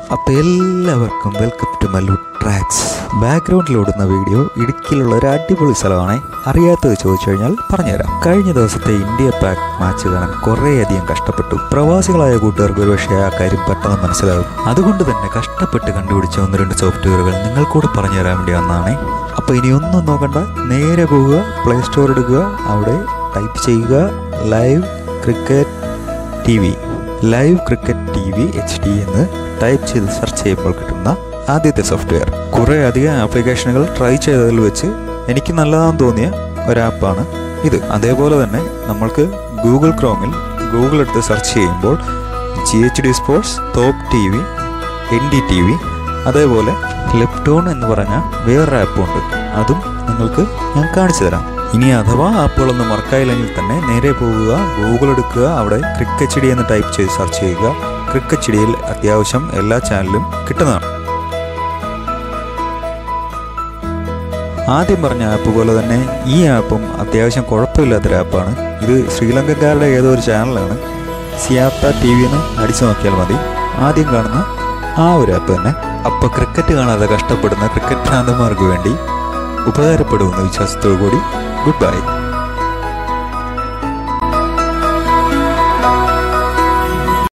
അപ്പോൾ എല്ലാവർക്കും welcome to Mallu tracks ബാക്ക്ഗ്രൗണ്ടിൽ ഓടുന്ന വീഡിയോ ഇടുക്കിയിലുള്ള ഒരു അടിപൊളി സ്ഥലമാണേ അറിയാത്തത് ചോദിച്ചു കഴിഞ്ഞാൽ പറഞ്ഞുതരാം കഴിഞ്ഞ ദിവസത്തെ ഇന്ത്യ പാക് മാച്ച് കാണാൻ കുറേയധികം കഷ്ടപ്പെട്ടു പ്രവാസികളായ കൂട്ടുകാർക്ക് ഒരുപക്ഷെ ആ കാര്യം പെട്ടെന്ന് മനസ്സിലാകും അതുകൊണ്ട് തന്നെ കഷ്ടപ്പെട്ട് കണ്ടുപിടിച്ച ഒന്ന് രണ്ട് സോഫ്റ്റ്വെയറുകൾ നിങ്ങൾക്കൂടെ പറഞ്ഞു തരാൻ വേണ്ടി വന്നതാണേ അപ്പോൾ ഇനി ഒന്നും നോക്കണ്ട നേരെ പോവുക പ്ലേ സ്റ്റോർ എടുക്കുക അവിടെ ടൈപ്പ് ചെയ്യുക live cricket T V live cricket T V H D എന്ന് ടൈപ്പ് ചെയ്ത് സെർച്ച് ചെയ്യുമ്പോൾ കിട്ടുന്ന ആദ്യത്തെ സോഫ്റ്റ്വെയർ കുറേ അധികം ആപ്ലിക്കേഷനുകൾ ട്രൈ ചെയ്തതിൽ വെച്ച് എനിക്ക് നല്ലതാണെന്ന് തോന്നിയ ഒരു ആപ്പാണ് ഇത് അതേപോലെ തന്നെ നമ്മൾക്ക് ഗൂഗിൾ ക്രോമിൽ ഗൂഗിൾ എടുത്ത് സെർച്ച് ചെയ്യുമ്പോൾ G H D sports top T V N D T V അതേപോലെ ലെപ്റ്റോൺ എന്ന് പറഞ്ഞ വേറൊരു ആപ്പുണ്ട് അതും നിങ്ങൾക്ക് ഞാൻ കാണിച്ചു തരാം ഇനി അഥവാ ആപ്പുകളൊന്നും വർക്കായില്ലെങ്കിൽ തന്നെ നേരെ പോകുക ഗൂഗിൾ എടുക്കുക അവിടെ ക്രിക്കറ്റ് ഡി എന്ന് ടൈപ്പ് ചെയ്ത് സെർച്ച് ചെയ്യുക ക്രിക്കറ്റ് ഡിയിൽ അത്യാവശ്യം എല്ലാ ചാനലും കിട്ടുന്നതാണ് ആദ്യം പറഞ്ഞ ആപ്പ് പോലെ തന്നെ ഈ ആപ്പും അത്യാവശ്യം കുഴപ്പമില്ലാത്തൊരു ആപ്പാണ് ഇത് ശ്രീലങ്കക്കാരുടെ ഏതോ ഒരു ചാനലാണ് സിയാത്ത ടി വി എന്ന് അടിച്ചു നോക്കിയാൽ മതി ആദ്യം കാണുന്ന ആ ഒരു ആപ്പ് തന്നെ അപ്പോൾ ക്രിക്കറ്റ് കാണാതെ കഷ്ടപ്പെടുന്ന ക്രിക്കറ്റ് ഭ്രാന്തന്മാർക്ക് വേണ്ടി ഉപകാരപ്പെടുമെന്ന വിശ്വാസത്തോടു കൂടി ഗുഡ് ബൈ